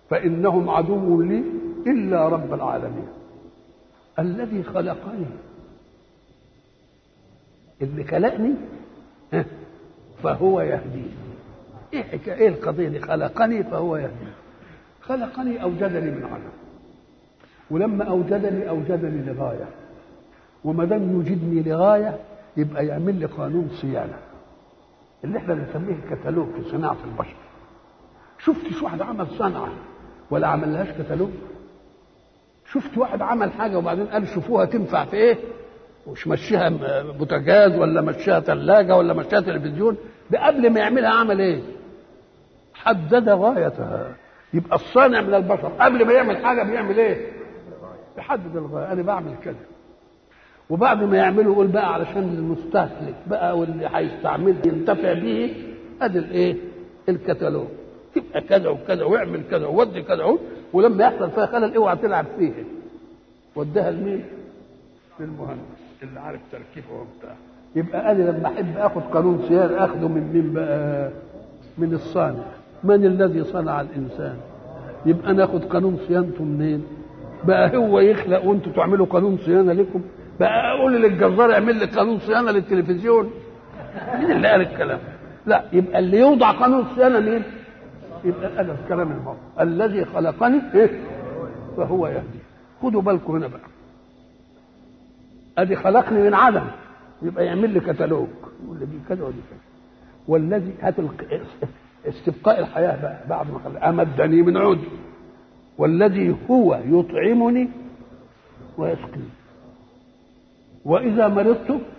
فإنهم عدو لي إلا رب العالمين الذي خلقني اللي خلقني ها، فهو يهديني ايه حكايه ايه القضيه دي خلقني فهو يهديني خلقني اوجدني من عدم ولما اوجدني اوجدني لغايه وما دام يوجدني لغايه يبقى يعمل لي قانون صيانه اللي احنا بنسميه الكتالوج في صناعه البشر شفتش واحد عمل صنعه ولا عملهاش كتالوج شفت واحد عمل حاجه وبعدين قال شوفوها تنفع في ايه مش مشيها بوتاجاز ولا مشيها ثلاجه ولا مشيها تلفزيون ده قبل ما يعملها عمل ايه حدد غايتها يبقى الصانع من البشر قبل ما يعمل حاجه بيعمل ايه يحدد الغايه انا بعمل كذا وبعد ما يعمله يقول بقى علشان المستهلك بقى واللي هيستعمله ينتفع به ادي الايه الكتالوج تبقى كذا وكذا واعمل كذا وودي كذا ولما يحصل فيها خلل اوعى تلعب فيها وديها لمين؟ للمهندس اللي عارف تركيبه وبتاع يبقى انا لما احب اخد قانون صيانه اخده من مين بقى؟ من الصانع من الذي صنع الانسان؟ يبقى ناخد قانون صيانته منين؟ بقى هو يخلق وانتوا تعملوا قانون صيانه لكم؟ بقى اقول للجزار اعمل لي قانون صيانه للتلفزيون؟ مين اللي قال الكلام؟ لا يبقى اللي يوضع قانون صيانه مين؟ يبقى انا الكلام الموضوع الذي خلقني إيه؟ فهو يهدي خدوا بالكم هنا بقى ادي خلقني من عدم يبقى يعمل لي كتالوج يقول لي دي كذا ودي كذا والذي هات الق- استبقاء الحياه بقى بعد ما خلق امدني من عود والذي هو يطعمني ويسقيني واذا مرضت